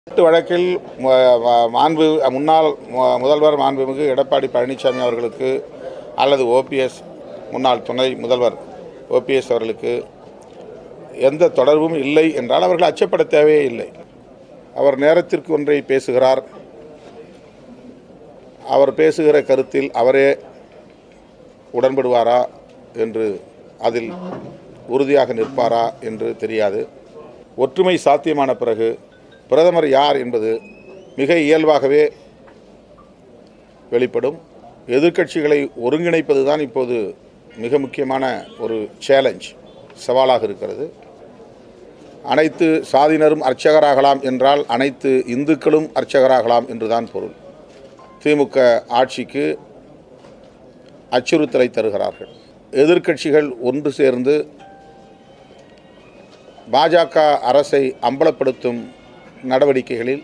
வீட்டு வழக்கில் ம- ம- மாண்பு முன்னாள் மு- முதல்வர் மாண்புமிகு எடப்பாடி பழனிசாமி அவர்களுக்கு அல்லது ஓபிஎஸ் முன்னாள் துணை முதல்வர் ஓபிஎஸ் அவர்களுக்கு எந்த தொடர்பும் இல்லை என்றால் அவர்கள் அச்சப்பட தேவையே இல்லை அவர் நேரத்திற்கு ஒன்றை பேசுகிறார் அவர் பேசுகிற கருத்தில் அவரே உடன்படுவாரா என்று அதில் உறுதியாக நிற்பாரா என்று தெரியாது ஒற்றுமை சாத்தியமான பிறகு பிரதமர் யார் என்பது மிக இயல்பாகவே வெளிப்படும் எதிர்க்கட்சிகளை ஒருங்கிணைப்பது தான் இப்போது மிக முக்கியமான ஒரு சேலஞ்ச் சவாலாக இருக்கிறது அனைத்து சாதியினரும் அர்ச்சகராகலாம் என்றால் அனைத்து இந்துக்களும் அர்ச்சகராகலாம் என்றுதான் பொருள் திமுக ஆட்சிக்கு அச்சுறுத்தலை தருகிறார்கள் எதிர்க்கட்சிகள் ஒன்று சேர்ந்து பாஜக அரசை அம்பலப்படுத்தும் நடவடிக்கைகளில்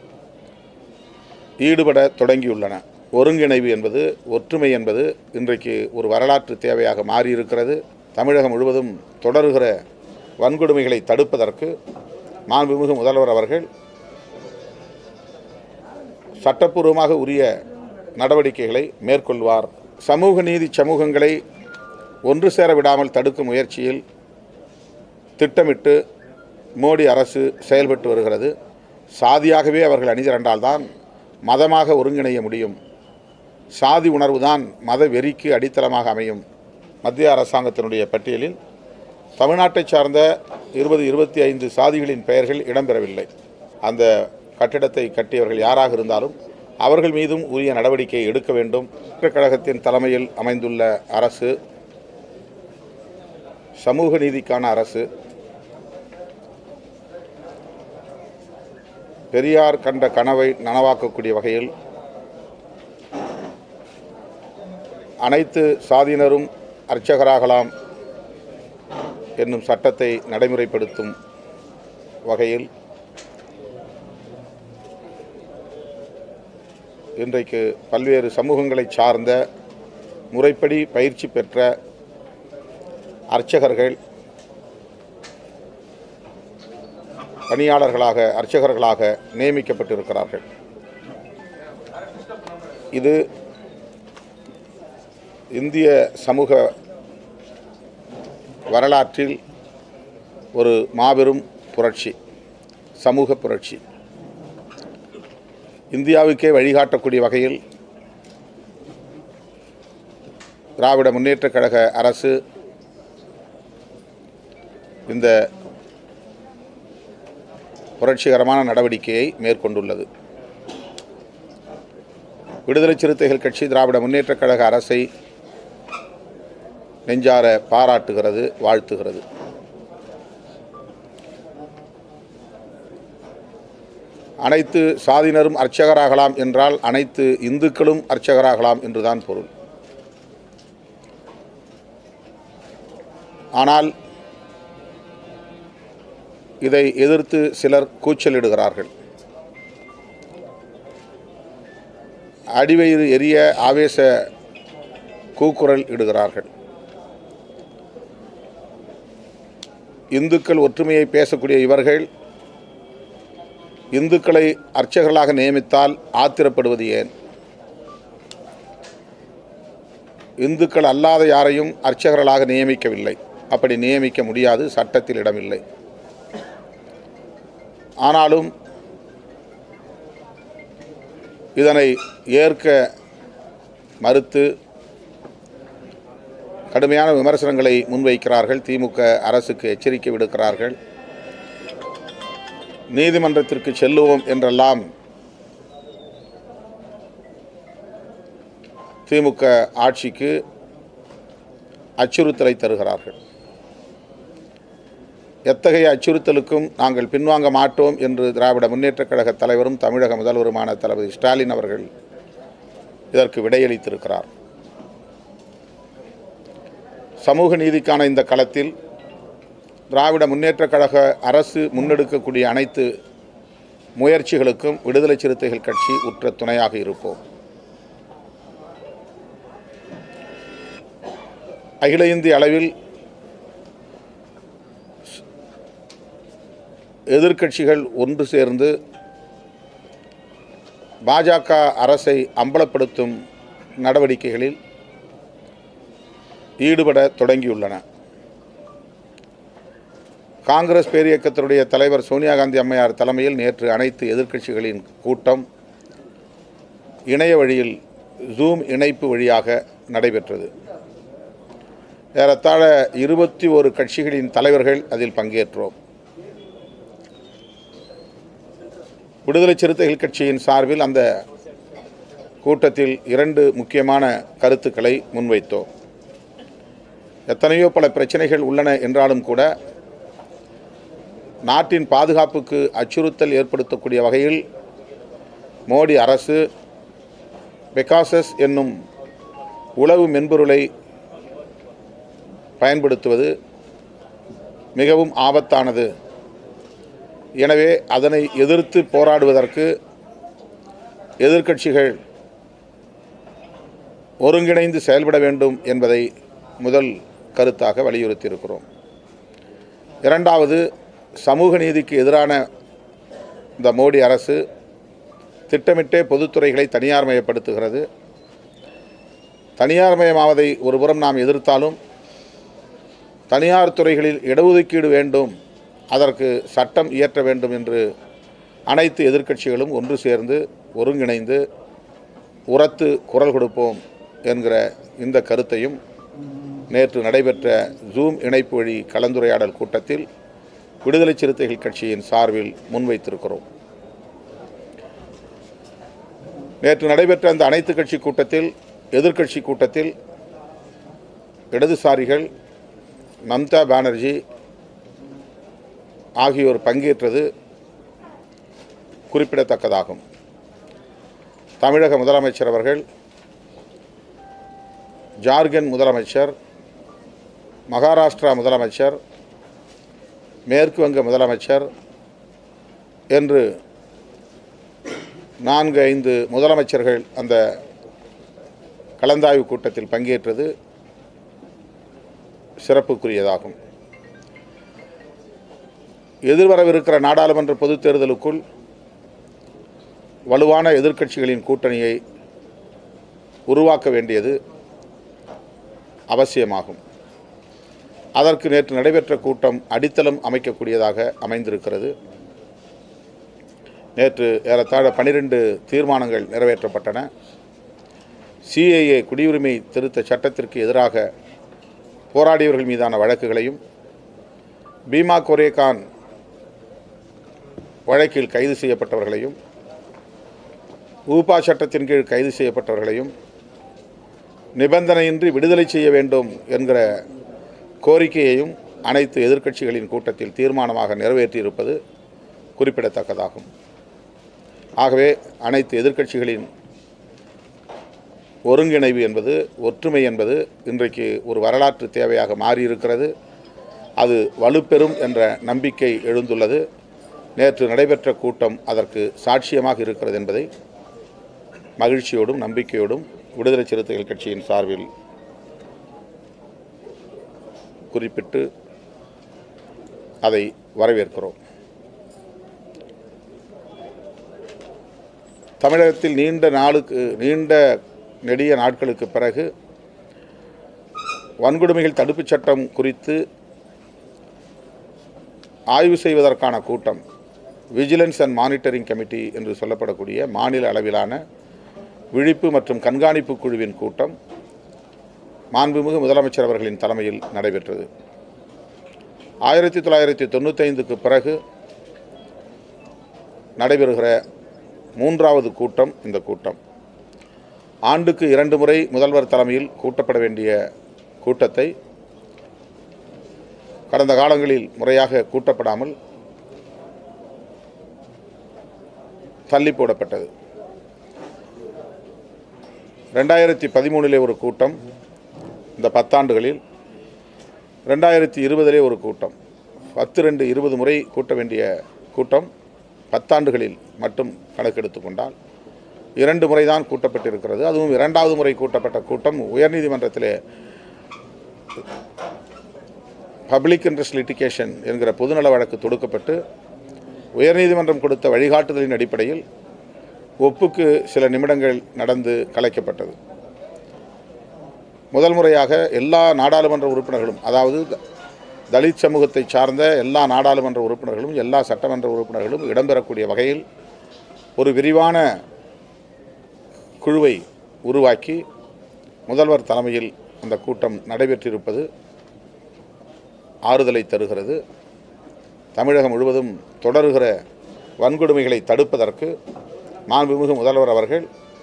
ஈடுபட தொடங்கியுள்ளன ஒருங்கிணைவு என்பது ஒற்றுமை என்பது இன்றைக்கு ஒரு வரலாற்று தேவையாக மாறியிருக்கிறது தமிழகம் முழுவதும் தொடருகிற வன்கொடுமைகளை தடுப்பதற்கு மாண்புமிகு முதல்வர் அவர்கள் சட்டப்பூர்வமாக உரிய நடவடிக்கைகளை மேற்கொள்வார் சமூக நீதி சமூகங்களை ஒன்று சேர விடாமல் தடுக்கும் முயற்சியில் திட்டமிட்டு மோடி அரசு செயல்பட்டு வருகிறது சாதியாகவே அவர்கள் அணிதிரண்டால்தான் மதமாக ஒருங்கிணைய முடியும் சாதி உணர்வுதான் மத வெறிக்கு அடித்தளமாக அமையும் மத்திய அரசாங்கத்தினுடைய பட்டியலில் தமிழ்நாட்டைச் சார்ந்த இருபது இருபத்தி ஐந்து சாதிகளின் பெயர்கள் இடம்பெறவில்லை அந்த கட்டிடத்தை கட்டியவர்கள் யாராக இருந்தாலும் அவர்கள் மீதும் உரிய நடவடிக்கை எடுக்க வேண்டும் கழகத்தின் தலைமையில் அமைந்துள்ள அரசு சமூக நீதிக்கான அரசு பெரியார் கண்ட கனவை நனவாக்கக்கூடிய வகையில் அனைத்து சாதியினரும் அர்ச்சகராகலாம் என்னும் சட்டத்தை நடைமுறைப்படுத்தும் வகையில் இன்றைக்கு பல்வேறு சமூகங்களை சார்ந்த முறைப்படி பயிற்சி பெற்ற அர்ச்சகர்கள் பணியாளர்களாக அர்ச்சகர்களாக நியமிக்கப்பட்டிருக்கிறார்கள் இது இந்திய சமூக வரலாற்றில் ஒரு மாபெரும் புரட்சி சமூக புரட்சி இந்தியாவுக்கே வழிகாட்டக்கூடிய வகையில் திராவிட முன்னேற்றக் கழக அரசு இந்த புரட்சிகரமான நடவடிக்கையை மேற்கொண்டுள்ளது விடுதலை சிறுத்தைகள் கட்சி திராவிட முன்னேற்றக் கழக அரசை நெஞ்சார பாராட்டுகிறது வாழ்த்துகிறது அனைத்து சாதியினரும் அர்ச்சகராகலாம் என்றால் அனைத்து இந்துக்களும் அர்ச்சகராகலாம் என்றுதான் பொருள் ஆனால் இதை எதிர்த்து சிலர் கூச்சலிடுகிறார்கள் அடிவயிறு எரிய ஆவேச கூக்குரல் இடுகிறார்கள் இந்துக்கள் ஒற்றுமையை பேசக்கூடிய இவர்கள் இந்துக்களை அர்ச்சகர்களாக நியமித்தால் ஆத்திரப்படுவது ஏன் இந்துக்கள் அல்லாத யாரையும் அர்ச்சகர்களாக நியமிக்கவில்லை அப்படி நியமிக்க முடியாது சட்டத்தில் இடமில்லை ஆனாலும் இதனை ஏற்க மறுத்து கடுமையான விமர்சனங்களை முன்வைக்கிறார்கள் திமுக அரசுக்கு எச்சரிக்கை விடுக்கிறார்கள் நீதிமன்றத்திற்கு செல்லுவோம் என்றெல்லாம் திமுக ஆட்சிக்கு அச்சுறுத்தலை தருகிறார்கள் எத்தகைய அச்சுறுத்தலுக்கும் நாங்கள் பின்வாங்க மாட்டோம் என்று திராவிட முன்னேற்றக் கழக தலைவரும் தமிழக முதல்வருமான தளபதி ஸ்டாலின் அவர்கள் இதற்கு விடையளித்திருக்கிறார் சமூக நீதிக்கான இந்த களத்தில் திராவிட முன்னேற்றக் கழக அரசு முன்னெடுக்கக்கூடிய அனைத்து முயற்சிகளுக்கும் விடுதலை சிறுத்தைகள் கட்சி உற்ற துணையாக இருப்போம் அகில இந்திய அளவில் எதிர்க்கட்சிகள் ஒன்று சேர்ந்து பாஜக அரசை அம்பலப்படுத்தும் நடவடிக்கைகளில் ஈடுபட தொடங்கியுள்ளன காங்கிரஸ் பேரியக்கத்தினுடைய தலைவர் சோனியா காந்தி அம்மையார் தலைமையில் நேற்று அனைத்து எதிர்க்கட்சிகளின் கூட்டம் இணைய வழியில் ஜூம் இணைப்பு வழியாக நடைபெற்றது ஏறத்தாழ இருபத்தி ஒரு கட்சிகளின் தலைவர்கள் அதில் பங்கேற்றோம் விடுதலை சிறுத்தைகள் கட்சியின் சார்பில் அந்த கூட்டத்தில் இரண்டு முக்கியமான கருத்துக்களை முன்வைத்தோம் எத்தனையோ பல பிரச்சனைகள் உள்ளன என்றாலும் கூட நாட்டின் பாதுகாப்புக்கு அச்சுறுத்தல் ஏற்படுத்தக்கூடிய வகையில் மோடி அரசு பெகாசஸ் என்னும் உளவு மென்பொருளை பயன்படுத்துவது மிகவும் ஆபத்தானது எனவே அதனை எதிர்த்து போராடுவதற்கு எதிர்க்கட்சிகள் ஒருங்கிணைந்து செயல்பட வேண்டும் என்பதை முதல் கருத்தாக வலியுறுத்தியிருக்கிறோம் இரண்டாவது சமூக நீதிக்கு எதிரான இந்த மோடி அரசு திட்டமிட்டே பொதுத்துறைகளை தனியார்மயப்படுத்துகிறது தனியார்மயமாவதை ஒருபுறம் நாம் எதிர்த்தாலும் தனியார் துறைகளில் இடஒதுக்கீடு வேண்டும் அதற்கு சட்டம் இயற்ற வேண்டும் என்று அனைத்து எதிர்க்கட்சிகளும் ஒன்று சேர்ந்து ஒருங்கிணைந்து உரத்து குரல் கொடுப்போம் என்கிற இந்த கருத்தையும் நேற்று நடைபெற்ற ஜூம் இணைப்பு வழி கலந்துரையாடல் கூட்டத்தில் விடுதலை சிறுத்தைகள் கட்சியின் சார்பில் முன்வைத்திருக்கிறோம் நேற்று நடைபெற்ற அந்த அனைத்து கட்சி கூட்டத்தில் எதிர்க்கட்சி கூட்டத்தில் இடதுசாரிகள் மம்தா பானர்ஜி ஆகியோர் பங்கேற்றது குறிப்பிடத்தக்கதாகும் தமிழக முதலமைச்சர் அவர்கள் ஜார்க்கண்ட் முதலமைச்சர் மகாராஷ்டிரா முதலமைச்சர் மேற்கு வங்க முதலமைச்சர் என்று நான்கு ஐந்து முதலமைச்சர்கள் அந்த கலந்தாய்வு கூட்டத்தில் பங்கேற்றது சிறப்புக்குரியதாகும் எதிர்வரவிருக்கிற நாடாளுமன்ற பொதுத் தேர்தலுக்குள் வலுவான எதிர்க்கட்சிகளின் கூட்டணியை உருவாக்க வேண்டியது அவசியமாகும் அதற்கு நேற்று நடைபெற்ற கூட்டம் அடித்தளம் அமைக்கக்கூடியதாக அமைந்திருக்கிறது நேற்று ஏறத்தாழ பனிரெண்டு தீர்மானங்கள் நிறைவேற்றப்பட்டன சிஏஏ குடியுரிமை திருத்த சட்டத்திற்கு எதிராக போராடியவர்கள் மீதான வழக்குகளையும் பீமா கொரேகான் வழக்கில் கைது செய்யப்பட்டவர்களையும் ஊபா சட்டத்தின் கீழ் கைது செய்யப்பட்டவர்களையும் நிபந்தனையின்றி விடுதலை செய்ய வேண்டும் என்கிற கோரிக்கையையும் அனைத்து எதிர்க்கட்சிகளின் கூட்டத்தில் தீர்மானமாக நிறைவேற்றியிருப்பது குறிப்பிடத்தக்கதாகும் ஆகவே அனைத்து எதிர்க்கட்சிகளின் ஒருங்கிணைவு என்பது ஒற்றுமை என்பது இன்றைக்கு ஒரு வரலாற்று தேவையாக மாறியிருக்கிறது அது வலுப்பெறும் என்ற நம்பிக்கை எழுந்துள்ளது நேற்று நடைபெற்ற கூட்டம் அதற்கு சாட்சியமாக இருக்கிறது என்பதை மகிழ்ச்சியோடும் நம்பிக்கையோடும் விடுதலை சிறுத்தைகள் கட்சியின் சார்பில் குறிப்பிட்டு அதை வரவேற்கிறோம் தமிழகத்தில் நீண்ட நாளுக்கு நீண்ட நெடிய நாட்களுக்கு பிறகு வன்கொடுமைகள் தடுப்புச் சட்டம் குறித்து ஆய்வு செய்வதற்கான கூட்டம் விஜிலன்ஸ் அண்ட் மானிட்டரிங் கமிட்டி என்று சொல்லப்படக்கூடிய மாநில அளவிலான விழிப்பு மற்றும் கண்காணிப்பு குழுவின் கூட்டம் மாண்புமிகு முதலமைச்சர் அவர்களின் தலைமையில் நடைபெற்றது ஆயிரத்தி தொள்ளாயிரத்தி தொண்ணூத்தைந்துக்கு பிறகு நடைபெறுகிற மூன்றாவது கூட்டம் இந்த கூட்டம் ஆண்டுக்கு இரண்டு முறை முதல்வர் தலைமையில் கூட்டப்பட வேண்டிய கூட்டத்தை கடந்த காலங்களில் முறையாக கூட்டப்படாமல் தள்ளி போடப்பட்டது ரெண்டாயிரத்தி பதிமூணிலே ஒரு கூட்டம் இந்த பத்தாண்டுகளில் ரெண்டாயிரத்தி இருபதிலே ஒரு கூட்டம் பத்து ரெண்டு இருபது முறை கூட்ட வேண்டிய கூட்டம் பத்தாண்டுகளில் மட்டும் கணக்கெடுத்து கொண்டால் இரண்டு முறை தான் கூட்டப்பட்டிருக்கிறது அதுவும் இரண்டாவது முறை கூட்டப்பட்ட கூட்டம் உயர்நீதிமன்றத்திலே பப்ளிக் இன்ட்ரெஸ்ட் லிட்டிகேஷன் என்கிற பொதுநல வழக்கு தொடுக்கப்பட்டு உயர்நீதிமன்றம் கொடுத்த வழிகாட்டுதலின் அடிப்படையில் ஒப்புக்கு சில நிமிடங்கள் நடந்து கலைக்கப்பட்டது முதல் முறையாக எல்லா நாடாளுமன்ற உறுப்பினர்களும் அதாவது த- தலித் சமூகத்தை சார்ந்த எல்லா நாடாளுமன்ற உறுப்பினர்களும் எல்லா சட்டமன்ற உறுப்பினர்களும் இடம்பெறக்கூடிய வகையில் ஒரு விரிவான குழுவை உருவாக்கி முதல்வர் தலைமையில் அந்த கூட்டம் நடைபெற்றிருப்பது ஆறுதலை தருகிறது தமிழகம் முழுவதும் தொடருகிற வன்கொடுமைகளை தடுப்பதற்கு மாண்புமிகு முதல்வர் அவர்கள்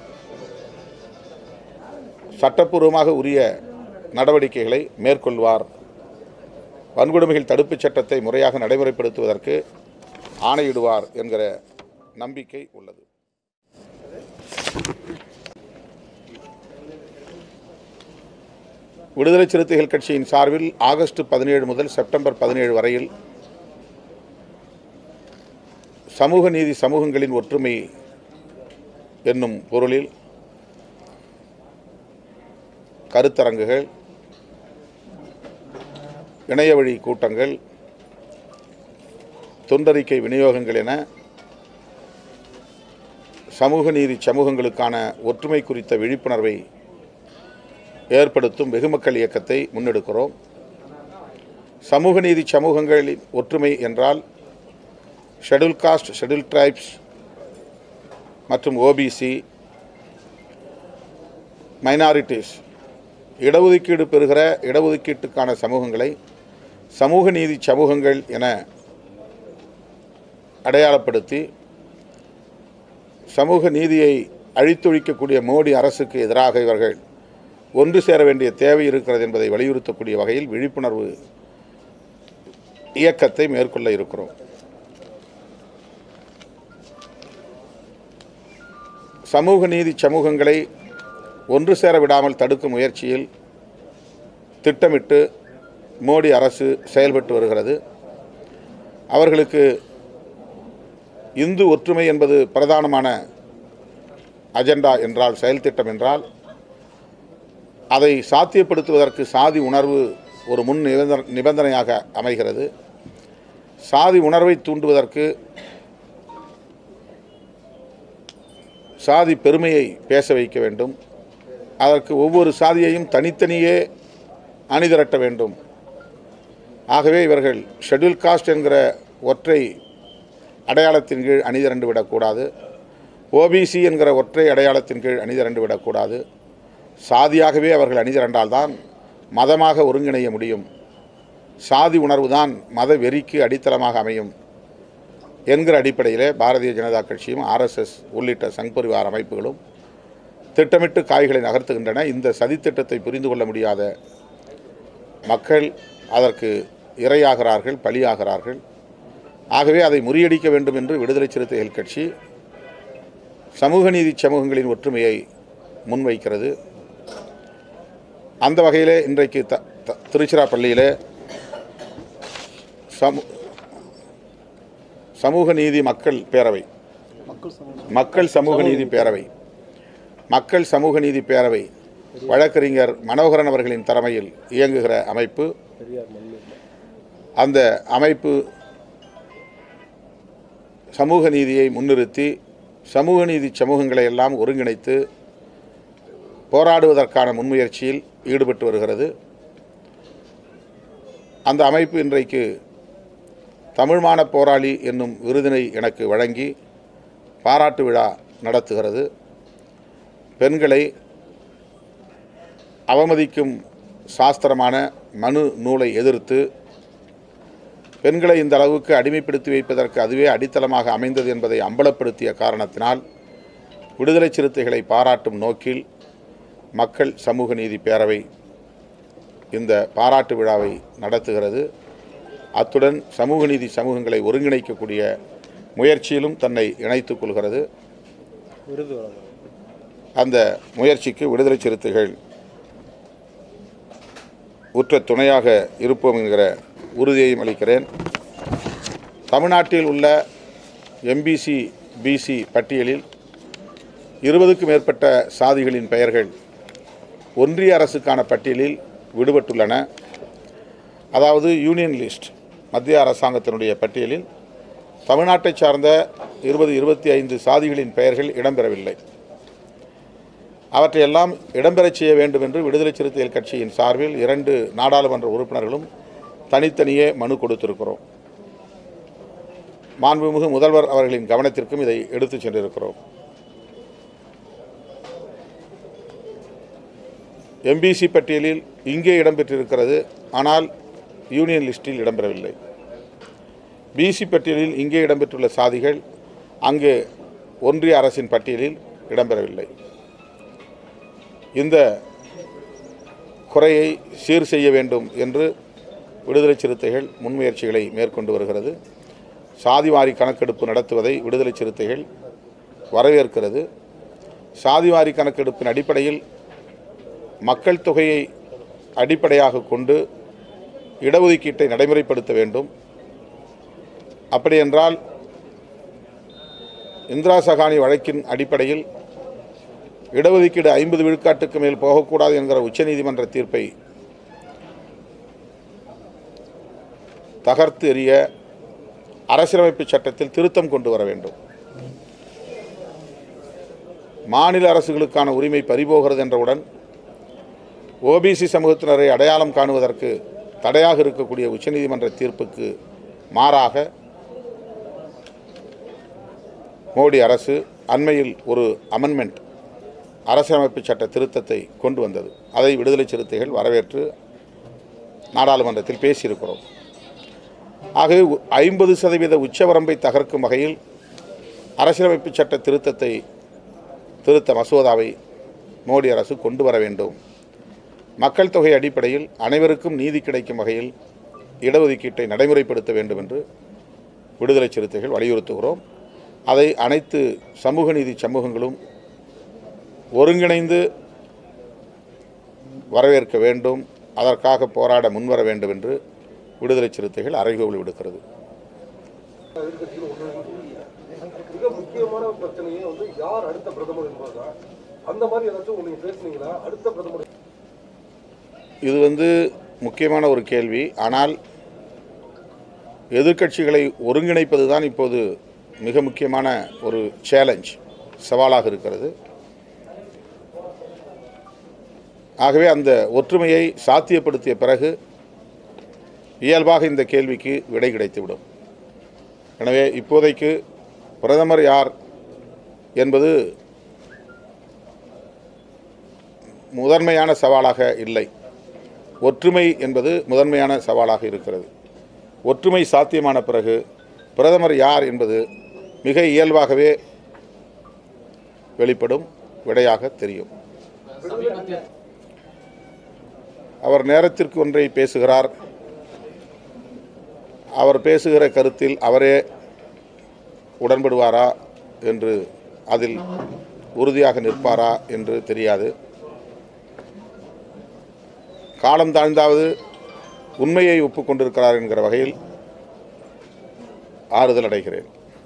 சட்டப்பூர்வமாக உரிய நடவடிக்கைகளை மேற்கொள்வார் வன்கொடுமைகள் தடுப்புச் சட்டத்தை முறையாக நடைமுறைப்படுத்துவதற்கு ஆணையிடுவார் என்கிற நம்பிக்கை உள்ளது விடுதலை சிறுத்தைகள் கட்சியின் சார்பில் ஆகஸ்ட் பதினேழு முதல் செப்டம்பர் பதினேழு வரையில் சமூக நீதி சமூகங்களின் ஒற்றுமை என்னும் பொருளில் கருத்தரங்குகள் இணைய வழி கூட்டங்கள் தொண்டறிக்கை விநியோகங்கள் என சமூக நீதி சமூகங்களுக்கான ஒற்றுமை குறித்த விழிப்புணர்வை ஏற்படுத்தும் வெகுமக்கள் இயக்கத்தை முன்னெடுக்கிறோம் சமூக நீதி சமூகங்களின் ஒற்றுமை என்றால் ஷெட்யூல் காஸ்ட் ஷெட்யூல் ட்ரைப்ஸ் மற்றும் ஓபிசி மைனாரிட்டிஸ் இடஒதுக்கீடு பெறுகிற இடஒதுக்கீட்டுக்கான சமூகங்களை சமூக நீதி சமூகங்கள் என அடையாளப்படுத்தி சமூக நீதியை அழித்தொழிக்கக்கூடிய மோடி அரசுக்கு எதிராக இவர்கள் ஒன்று சேர வேண்டிய தேவை இருக்கிறது என்பதை வலியுறுத்தக்கூடிய வகையில் விழிப்புணர்வு இயக்கத்தை மேற்கொள்ள இருக்கிறோம் சமூக நீதி சமூகங்களை ஒன்று சேர விடாமல் தடுக்கும் முயற்சியில் திட்டமிட்டு மோடி அரசு செயல்பட்டு வருகிறது அவர்களுக்கு இந்து ஒற்றுமை என்பது பிரதானமான அஜெண்டா என்றால் செயல் திட்டம் என்றால் அதை சாத்தியப்படுத்துவதற்கு சாதி உணர்வு ஒரு முன் நிபந்தன நிபந்தனையாக அமைகிறது சாதி உணர்வை தூண்டுவதற்கு சாதி பெருமையை பேச வைக்க வேண்டும் அதற்கு ஒவ்வொரு சாதியையும் தனித்தனியே அணிதிரட்ட வேண்டும் ஆகவே இவர்கள் ஷெட்யூல் காஸ்ட் என்கிற ஒற்றை அடையாளத்தின் கீழ் அணிதிரண்டு விடக்கூடாது ஓபிசி என்கிற ஒற்றை அடையாளத்தின் கீழ் அணிதிரண்டு விடக்கூடாது சாதியாகவே அவர்கள் அணிதிரண்டால்தான் மதமாக ஒருங்கிணைய முடியும் சாதி உணர்வுதான் மத வெறிக்கு அடித்தளமாக அமையும் என்கிற அடிப்படையிலே பாரதிய ஜனதா கட்சியும் ஆர்எஸ்எஸ் உள்ளிட்ட சங் பரிவார் அமைப்புகளும் திட்டமிட்டு காய்களை நகர்த்துகின்றன இந்த சதித்திட்டத்தை புரிந்து கொள்ள முடியாத மக்கள் அதற்கு இரையாகிறார்கள் பலியாகிறார்கள் ஆகவே அதை முறியடிக்க வேண்டும் என்று விடுதலை சிறுத்தைகள் கட்சி சமூக நீதி சமூகங்களின் ஒற்றுமையை முன்வைக்கிறது அந்த வகையிலே இன்றைக்கு த த- திருச்சிராப்பள்ளியிலே சமூ சமூக நீதி மக்கள் பேரவை மக்கள் சமூக நீதி பேரவை மக்கள் சமூக நீதி பேரவை வழக்கறிஞர் மனோகரன் அவர்களின் தலைமையில் இயங்குகிற அமைப்பு அந்த அமைப்பு சமூக நீதியை முன்னிறுத்தி சமூக நீதி சமூகங்களை எல்லாம் ஒருங்கிணைத்து போராடுவதற்கான முன்முயற்சியில் ஈடுபட்டு வருகிறது அந்த அமைப்பு இன்றைக்கு தமிழ்மான போராளி என்னும் விருதினை எனக்கு வழங்கி பாராட்டு விழா நடத்துகிறது பெண்களை அவமதிக்கும் சாஸ்திரமான மனு நூலை எதிர்த்து பெண்களை இந்த அளவுக்கு அடிமைப்படுத்தி வைப்பதற்கு அதுவே அடித்தளமாக அமைந்தது என்பதை அம்பலப்படுத்திய காரணத்தினால் விடுதலை சிறுத்தைகளை பாராட்டும் நோக்கில் மக்கள் சமூக நீதி பேரவை இந்த பாராட்டு விழாவை நடத்துகிறது அத்துடன் சமூக நீதி சமூகங்களை ஒருங்கிணைக்கக்கூடிய முயற்சியிலும் தன்னை இணைத்துக் கொள்கிறது விருது வழங்க அந்த முயற்சிக்கு விடுதலை சிறுத்தைகள் உற்ற துணையாக இருப்போம் என்கிற உறுதியையும் அளிக்கிறேன் தமிழ்நாட்டில் உள்ள எம்பிசி பிசி பட்டியலில் இருபதுக்கும் மேற்பட்ட சாதிகளின் பெயர்கள் ஒன்றிய அரசுக்கான பட்டியலில் விடுபட்டுள்ளன அதாவது யூனியன் லிஸ்ட் மத்திய அரசாங்கத்தினுடைய பட்டியலில் தமிழ்நாட்டைச் சார்ந்த இருபது இருபத்தி ஐந்து சாதிகளின் பெயர்கள் இடம்பெறவில்லை அவற்றையெல்லாம் இடம்பெறச் செய்ய வேண்டும் என்று விடுதலை சிறுத்தைகள் கட்சியின் சார்பில் இரண்டு நாடாளுமன்ற உறுப்பினர்களும் தனித்தனியே மனு கொடுத்திருக்கிறோம் மாண்புமிகு முதல்வர் அவர்களின் கவனத்திற்கும் இதை எடுத்துச் சென்றிருக்கிறோம் எம்பிசி பட்டியலில் இங்கே இடம்பெற்றிருக்கிறது ஆனால் யூனியன் லிஸ்டில் இடம்பெறவில்லை பிசி பட்டியலில் இங்கே இடம்பெற்றுள்ள சாதிகள் அங்கே ஒன்றிய அரசின் பட்டியலில் இடம்பெறவில்லை இந்த குறையை சீர் செய்ய வேண்டும் என்று விடுதலை சிறுத்தைகள் முன்முயற்சிகளை மேற்கொண்டு வருகிறது சாதிவாரி கணக்கெடுப்பு நடத்துவதை விடுதலை சிறுத்தைகள் வரவேற்கிறது சாதிவாரி கணக்கெடுப்பின் அடிப்படையில் மக்கள் தொகையை அடிப்படையாக கொண்டு இடஒதுக்கீட்டை நடைமுறைப்படுத்த வேண்டும் அப்படியென்றால் இந்திரா சகானி வழக்கின் அடிப்படையில் இடஒதுக்கீடு ஐம்பது விழுக்காட்டுக்கு மேல் போகக்கூடாது என்கிற உச்சநீதிமன்ற தீர்ப்பை தகர்த்து எறிய அரசியலமைப்பு சட்டத்தில் திருத்தம் கொண்டு வர வேண்டும் மாநில அரசுகளுக்கான உரிமை பறிபோகிறது என்றவுடன் ஓபிசி சமூகத்தினரை அடையாளம் காணுவதற்கு தடையாக இருக்கக்கூடிய உச்சநீதிமன்ற தீர்ப்புக்கு மாறாக மோடி அரசு அண்மையில் ஒரு அமெண்ட்மெண்ட் அரசியலமைப்பு சட்ட திருத்தத்தை கொண்டு வந்தது அதை விடுதலை சிறுத்தைகள் வரவேற்று நாடாளுமன்றத்தில் பேசியிருக்கிறோம் ஆகவே ஐம்பது சதவீத உச்சவரம்பை தகர்க்கும் வகையில் அரசியலமைப்பு சட்ட திருத்தத்தை திருத்த மசோதாவை மோடி அரசு கொண்டு வர வேண்டும் மக்கள் தொகை அடிப்படையில் அனைவருக்கும் நீதி கிடைக்கும் வகையில் இடஒதுக்கீட்டை நடைமுறைப்படுத்த வேண்டும் என்று விடுதலை சிறுத்தைகள் வலியுறுத்துகிறோம் அதை அனைத்து சமூக நீதி சமூகங்களும் ஒருங்கிணைந்து வரவேற்க வேண்டும் அதற்காக போராட முன்வர வேண்டும் என்று விடுதலை சிறுத்தைகள் அறைகோவல் விடுக்கிறது மிக முக்கியமான பிரச்சனையே வந்து யார் அடுத்த பிரதமர் என்பதுதான் அந்த மாதிரி ஏதாச்சும் நீங்க பேசுனீங்களா அடுத்த பிரதமர் இது வந்து முக்கியமான ஒரு கேள்வி ஆனால் எதிர்க்கட்சிகளை ஒருங்கிணைப்பது தான் இப்போது மிக முக்கியமான ஒரு சேலஞ்ச் சவாலாக இருக்கிறது ஆகவே அந்த ஒற்றுமையை சாத்தியப்படுத்திய பிறகு இயல்பாக இந்த கேள்விக்கு விடை கிடைத்துவிடும் எனவே இப்போதைக்கு பிரதமர் யார் என்பது முதன்மையான சவாலாக இல்லை ஒற்றுமை என்பது முதன்மையான சவாலாக இருக்கிறது ஒற்றுமை சாத்தியமான பிறகு பிரதமர் யார் என்பது மிக இயல்பாகவே வெளிப்படும் விடையாக தெரியும் அவர் நேரத்திற்கு ஒன்றை பேசுகிறார் அவர் பேசுகிற கருத்தில் அவரே உடன்படுவாரா என்று அதில் உறுதியாக நிற்பாரா என்று தெரியாது காலம் தாழ்ந்தாவது உண்மையை ஒப்புக்கொண்டிருக்கிறார் என்கிற வகையில் ஆறுதல் அடைகிறேன்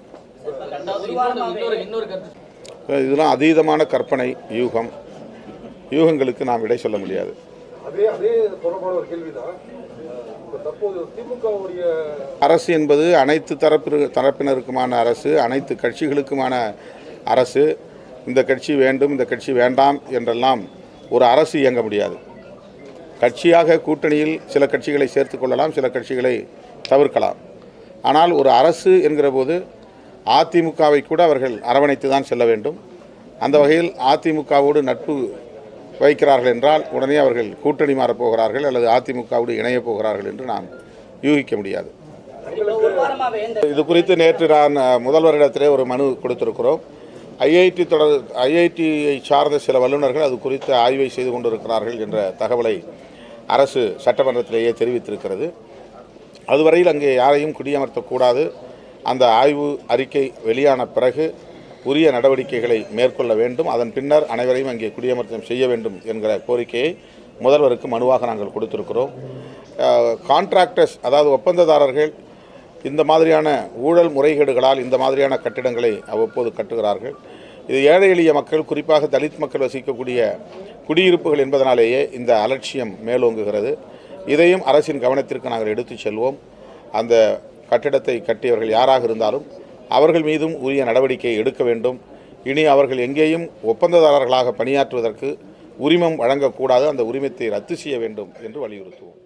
இதெல்லாம் அதீதமான கற்பனை யூகம் யூகங்களுக்கு நாம் விடை சொல்ல முடியாது அதே அதே தொடர்பான ஒரு கேள்விதான் இப்ப தற்போது திமுகவுடைய அரசு என்பது அனைத்து தரப்பு தரப்பினருக்குமான அரசு அனைத்து கட்சிகளுக்குமான அரசு இந்த கட்சி வேண்டும் இந்த கட்சி வேண்டாம் என்றெல்லாம் ஒரு அரசு இயங்க முடியாது கட்சியாக கூட்டணியில் சில கட்சிகளை சேர்த்து கொள்ளலாம் சில கட்சிகளை தவிர்க்கலாம் ஆனால் ஒரு அரசு என்கிற போது அதிமுகவை கூட அவர்கள் அரவணைத்து தான் செல்ல வேண்டும் அந்த வகையில் அதிமுகவோடு நட்பு வைக்கிறார்கள் என்றால் உடனே அவர்கள் கூட்டணி மாறப் போகிறார்கள் அல்லது அதிமுகவோடு இணையப் போகிறார்கள் என்று நாம் யூகிக்க முடியாது இது குறித்து நேற்று நான் அஹ், முதல்வரிடத்திலே ஒரு மனு கொடுத்திருக்கிறோம் ஐஐடி தொடர் ஐஐடியை சார்ந்த சில வல்லுநர்கள் அது குறித்து ஆய்வை செய்து கொண்டிருக்கிறார்கள் என்ற தகவலை அரசு சட்டமன்றத்திலேயே தெரிவித்திருக்கிறது அதுவரையில் அங்கே யாரையும் குடியமர்த்தக்கூடாது அந்த ஆய்வு அறிக்கை வெளியான பிறகு உரிய நடவடிக்கைகளை மேற்கொள்ள வேண்டும் அதன் பின்னர் அனைவரையும் அங்கே குடியமர்த்தம் செய்ய வேண்டும் என்கிற கோரிக்கையை முதல்வருக்கு மனுவாக நாங்கள் கொடுத்திருக்கிறோம் கான்ட்ராக்டர்ஸ் அதாவது ஒப்பந்ததாரர்கள் இந்த மாதிரியான ஊழல் முறைகேடுகளால் இந்த மாதிரியான கட்டிடங்களை அவ்வப்போது கட்டுகிறார்கள் இது ஏழை எளிய மக்கள் குறிப்பாக தலித் மக்கள் வசிக்கக்கூடிய குடியிருப்புகள் என்பதனாலேயே இந்த அலட்சியம் மேலோங்குகிறது இதையும் அரசின் கவனத்திற்கு நாங்கள் எடுத்துச் செல்வோம் அந்த கட்டிடத்தை கட்டியவர்கள் யாராக இருந்தாலும் அவர்கள் மீதும் உரிய நடவடிக்கை எடுக்க வேண்டும் இனி அவர்கள் எங்கேயும் ஒப்பந்ததாரர்களாக பணியாற்றுவதற்கு உரிமம் வழங்கக்கூடாது அந்த உரிமத்தை ரத்து செய்ய வேண்டும் என்று வலியுறுத்துவோம்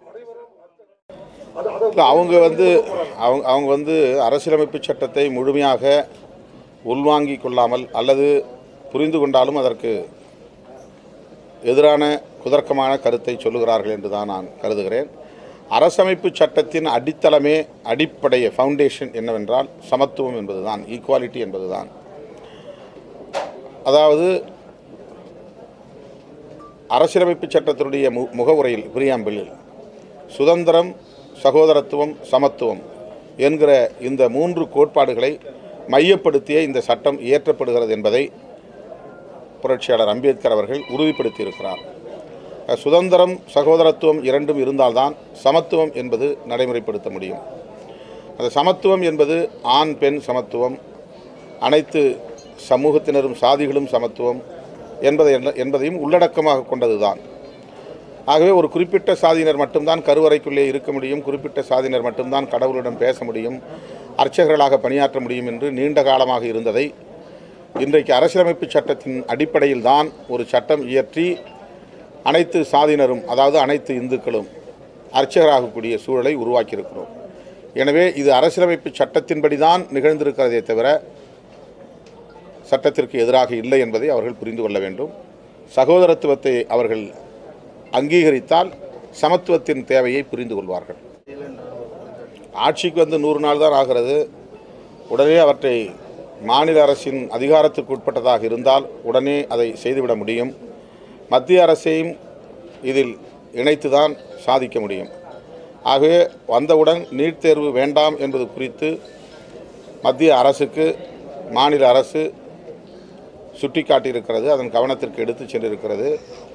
அது அதை இல்ல, அவங்க வந்து அவங்க அவங்க வந்து அரசியலமைப்பு சட்டத்தை முழுமையாக உள்வாங்கிக் கொள்ளாமல் அல்லது புரிந்து கொண்டாலும் அதற்கு எதிரான குதர்க்கமான கருத்தை சொல்லுகிறார்கள் என்று தான் நான் கருதுகிறேன் அரசமைப்பு சட்டத்தின் அடித்தளமே அடிப்படைய ஃபவுண்டேஷன் என்னவென்றால் சமத்துவம் என்பதுதான் ஈக்குவாலிட்டி என்பதுதான் அதாவது அரசியலமைப்பு சட்டத்தினுடைய மு முகவுரையில் பிரியாம்பிளில் சுதந்திரம் சகோதரத்துவம் சமத்துவம் என்கிற இந்த மூன்று கோட்பாடுகளை மையப்படுத்திய இந்த சட்டம் இயற்றப்படுகிறது என்பதை புரட்சியாளர் அம்பேத்கர் அவர்கள் உறுதிப்படுத்தியிருக்கிறார் அஹ் சுதந்திரம் சகோதரத்துவம் இரண்டும் இருந்தால்தான் சமத்துவம் என்பது நடைமுறைப்படுத்த முடியும் அந்த சமத்துவம் என்பது ஆண் பெண் சமத்துவம் அனைத்து சமூகத்தினரும் சாதிகளும் சமத்துவம் என்பதை என்பதையும் உள்ளடக்கமாக கொண்டதுதான் ஆகவே ஒரு குறிப்பிட்ட சாதியினர் மட்டும்தான் கருவறைக்குள்ளே இருக்க முடியும் குறிப்பிட்ட சாதியினர் மட்டும்தான் கடவுளிடம் பேச முடியும் அர்ச்சகர்களாக பணியாற்ற முடியும் என்று நீண்ட காலமாக இருந்ததை இன்றைக்கு அரசியலமைப்பு சட்டத்தின் அடிப்படையில் தான் ஒரு சட்டம் இயற்றி அனைத்து சாதியினரும் அதாவது அனைத்து இந்துக்களும் அர்ச்சகராகக்கூடிய சூழலை உருவாக்கியிருக்கிறோம் எனவே இது அரசியலமைப்பு சட்டத்தின்படி தான் நிகழ்ந்திருக்கிறதே தவிர சட்டத்திற்கு எதிராக இல்லை என்பதை அவர்கள் புரிந்து கொள்ள வேண்டும் சகோதரத்துவத்தை அவர்கள் அங்கீகரித்தால் சமத்துவத்தின் தேவையை புரிந்து கொள்வார்கள் ஆட்சிக்கு வந்து நூறு நாள் தான் ஆகிறது உடனே அவற்றை மாநில அரசின் அதிகாரத்திற்கு உட்பட்டதாக இருந்தால் உடனே அதை செய்துவிட முடியும் மத்திய அரசையும் இதில் இணைத்துதான் சாதிக்க முடியும் ஆகவே வந்தவுடன் நீட் தேர்வு வேண்டாம் என்பது குறித்து மத்திய அரசுக்கு மாநில அரசு சுட்டிக்காட்டியிருக்கிறது அதன் கவனத்திற்கு எடுத்துச் சென்றிருக்கிறது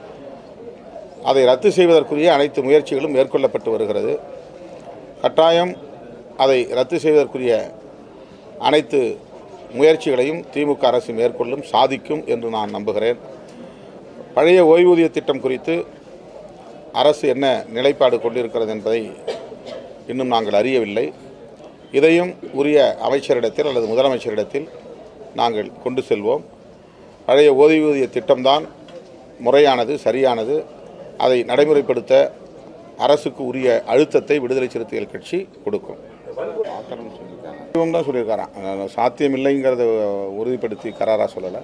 அதை ரத்து செய்வதற்குரிய அனைத்து முயற்சிகளும் மேற்கொள்ளப்பட்டு வருகிறது கட்டாயம் அதை ரத்து செய்வதற்குரிய அனைத்து முயற்சிகளையும் திமுக அரசு மேற்கொள்ளும் சாதிக்கும் என்று நான் நம்புகிறேன் பழைய ஓய்வூதிய திட்டம் குறித்து அரசு என்ன நிலைப்பாடு கொண்டிருக்கிறது என்பதை இன்னும் நாங்கள் அறியவில்லை இதையும் உரிய அமைச்சரிடத்தில் அல்லது முதலமைச்சரிடத்தில் நாங்கள் கொண்டு செல்வோம் பழைய ஓய்வூதிய திட்டம்தான் முறையானது சரியானது அதை நடைமுறைப்படுத்த அரசுக்கு உரிய அழுத்தத்தை விடுதலை சிறுத்தைகள் கட்சி கொடுக்கும் ஆக்கணும்னு சொல்லியிருக்காங்க இவங்க தான் சொல்லியிருக்காராம் அஹ் சாத்தியம் இல்லைங்கிறத உறுதிப்படுத்தி கராராக சொல்லலை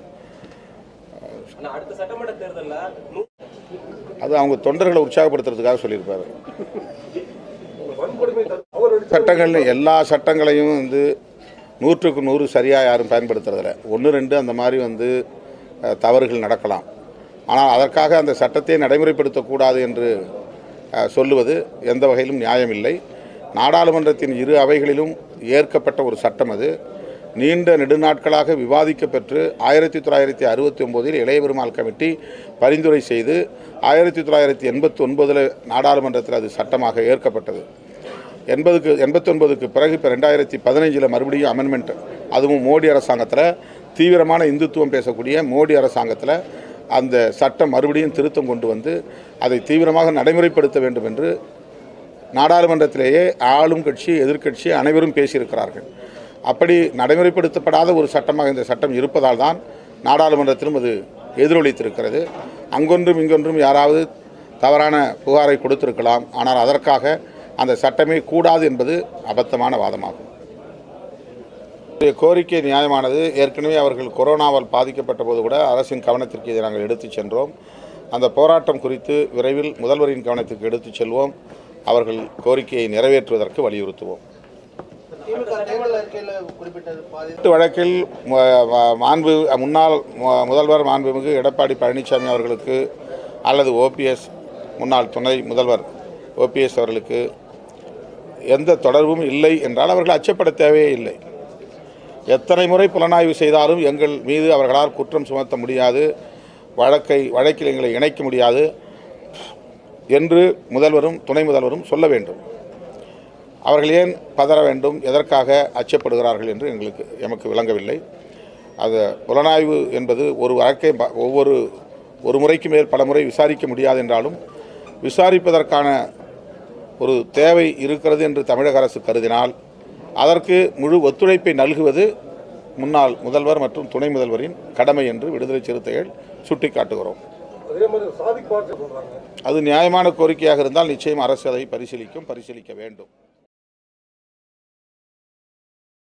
ஆனா அடுத்த சட்டமன்ற தேர்தல்ல நூ- அது அவங்க தொண்டர்களை உற்சாகப்படுத்துறதுக்காக சொல்லியிருப்பாரு வன்கொடுமை தடு- அவர் அடித்த சட்டங்கள் எல்லா சட்டங்களையும் வந்து நூற்றுக்கு நூறு சரியாக யாரும் பயன்படுத்துறதில்ல ஒன்று ரெண்டு அந்த மாதிரி வந்து அஹ், தவறுகள் நடக்கலாம் ஆனால் அதற்காக அந்த சட்டத்தை நடைமுறைப்படுத்தக்கூடாது என்று அஹ், சொல்லுவது எந்த வகையிலும் நியாயமில்லை நாடாளுமன்றத்தின் இரு அவைகளிலும் ஏற்கப்பட்ட ஒரு சட்டம் அது நீண்ட நெடுநாட்களாக விவாதிக்கப்பெற்று ஆயிரத்தி தொள்ளாயிரத்தி அறுபத்தி ஒம்போதில் இளைய பெருமாள் கமிட்டி பரிந்துரை செய்து ஆயிரத்தி தொள்ளாயிரத்தி எண்பத்தி ஒன்பதில் நாடாளுமன்றத்தில் அது சட்டமாக ஏற்கப்பட்டது எண்பதுக்கு எண்பத்தொன்பதுக்கு பிறகு இப்போ ரெண்டாயிரத்தி பதினஞ்சில் மறுபடியும் அமெண்ட்மெண்ட் அதுவும் மோடி அரசாங்கத்தில் தீவிரமான இந்துத்துவம் பேசக்கூடிய மோடி அரசாங்கத்தில் அந்த சட்டம் மறுபடியும் திருத்தம் கொண்டு வந்து அதை தீவிரமாக நடைமுறைப்படுத்த வேண்டும் என்று நாடாளுமன்றத்திலேயே ஆளும் கட்சி எதிர்க்கட்சி அனைவரும் பேசியிருக்கிறார்கள் அப்படி நடைமுறைப்படுத்தப்படாத ஒரு சட்டமாக இந்த சட்டம் இருப்பதால் தான் நாடாளுமன்றத்திலும் அது எதிரொலித்திருக்கிறது அங்கொன்றும் இங்கொன்றும் யாராவது தவறான புகாரை கொடுத்திருக்கலாம் ஆனால் அதற்காக அந்த சட்டமே கூடாது என்பது அபத்தமான வாதமாகும் இந்த கோரிக்கை நியாயமானது ஏற்கனவே அவர்கள் கொரோனாவால் பாதிக்கப்பட்ட போது கூட அரசின் கவனத்திற்கு இதை நாங்கள் எடுத்துச் சென்றோம் அந்த போராட்டம் குறித்து விரைவில் முதல்வரின் கவனத்திற்கு எடுத்துச் செல்வோம் அவர்கள் கோரிக்கையை நிறைவேற்றுவதற்கு வலியுறுத்துவோம் திமுக தேர்தல் அறிக்கையில் குறிப்பிட்டது பாதி வீட்டு வழக்கில் ம- ம- மாண்பு முன்னாள் மு- முதல்வர் மாண்புமிகு எடப்பாடி பழனிசாமி அவர்களுக்கு அல்லது ஓபிஎஸ் முன்னாள் துணை முதல்வர் ஓபிஎஸ் அவர்களுக்கு எந்த தொடர்பும் இல்லை என்றால் அவர்கள் அச்சப்பட தேவையே இல்லை எத்தனை முறை புலனாய்வு செய்தாலும் எங்கள் மீது அவர்களால் குற்றம் சுமத்த முடியாது வழக்கை வழக்கில் எங்களை இணைக்க முடியாது என்று முதல்வரும் துணை முதல்வரும் சொல்ல வேண்டும் அவர்கள் ஏன் பதற வேண்டும் எதற்காக அச்சப்படுகிறார்கள் என்று எங்களுக்கு எமக்கு விளங்கவில்லை அது புலனாய்வு என்பது ஒரு வழக்கை ப- ஒவ்வொரு ஒரு முறைக்கு மேல் பல முறை விசாரிக்க முடியாது என்றாலும் விசாரிப்பதற்கான ஒரு தேவை இருக்கிறது என்று தமிழக அரசு கருதினால் அதற்கு முழு ஒத்துழைப்பை நல்குவது முன்னாள் முதல்வர் மற்றும் துணை முதல்வரின் கடமை என்று விடுதலை சிறுத்தைகள் சுட்டிக்காட்டுகிறோம் அதே மாதிரி சாதிக் பார்ட்டி சொல்றாங்க அது நியாயமான கோரிக்கையாக இருந்தால் நிச்சயம் அரசு அதை பரிசீலிக்கும் பரிசீலிக்க வேண்டும்